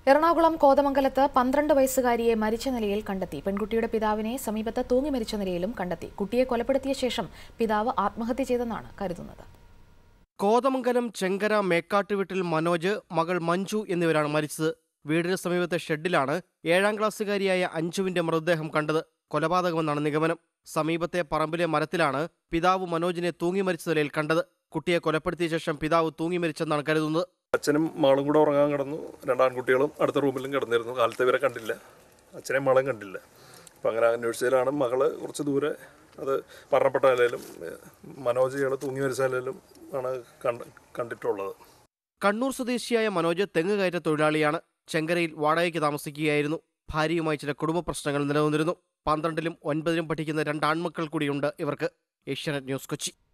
എറണാകുളം കോതമംഗലത്ത് പന്ത്രണ്ട് വയസ്സുകാരിയെ മരിച്ച നിലയിൽ കണ്ടെത്തി പെൺകുട്ടിയുടെ പിതാവിനെ സമീപത്ത് തൂങ്ങി മരിച്ച നിലയിലും കണ്ടെത്തി കുട്ടിയെ കൊലപ്പെടുത്തിയ ശേഷം പിതാവ് ആത്മഹത്യ ചെയ്തെന്നാണ് കരുതുന്നത് കോതമംഗലം ചെങ്കര മേക്കാട്ടുവീട്ടിൽ മനോജ് മകൾ മഞ്ജു എന്നിവരാണ് മരിച്ചത് വീടിന് സമീപത്തെ ഷെഡിലാണ് ഏഴാം ക്ലാസ്സുകാരിയായ അഞ്ജുവിന്റെ മൃതദേഹം കണ്ടത് കൊലപാതകമെന്നാണ് നിഗമനം സമീപത്തെ പറമ്പിലെ മരത്തിലാണ് പിതാവ് മനോജിനെ തൂങ്ങി മരിച്ച നിലയിൽ കണ്ടത് കുട്ടിയെ കൊലപ്പെടുത്തിയ ശേഷം പിതാവ് തൂങ്ങി മരിച്ചെന്നാണ് കരുതുന്നത് അച്ഛനും മകളും കൂടെ ഉറങ്ങാൻ കിടന്നു രണ്ടാൺകുട്ടികളും അടുത്ത റൂമിലും കിടന്നിരുന്നു കാലത്തെ ഇവരെ കണ്ടില്ല അച്ഛനെയും മകളും കണ്ടില്ല അപ്പം അങ്ങനെ അന്വേഷിച്ചതിലാണ് മകള് കുറച്ച് ദൂരെ അത് മരണപ്പെട്ട നിലയിലും ഏഹ്, മനോജ് ഇയാൾ തൂങ്ങി മരിച്ച നിലയിലും ആണ് കണ്ട് കണ്ടിട്ടുള്ളത് കണ്ണൂർ സ്വദേശിയായ മനോജ് തെങ്ങ് കയറ്റ തൊഴിലാളിയാണ് ചെങ്കരയിൽ വാടകയ്ക്ക് താമസിക്കുകയായിരുന്നു ഭാര്യയുമായി ചില കുടുംബ പ്രശ്നങ്ങൾ നിലനിന്നിരുന്നു പന്ത്രണ്ടിലും ഒൻപതിലും പഠിക്കുന്ന രണ്ട് ആൺമക്കൾ കൂടിയുണ്ട് ഇവർക്ക് ഏഷ്യാനെറ്റ് ന്യൂസ് കൊച്ചി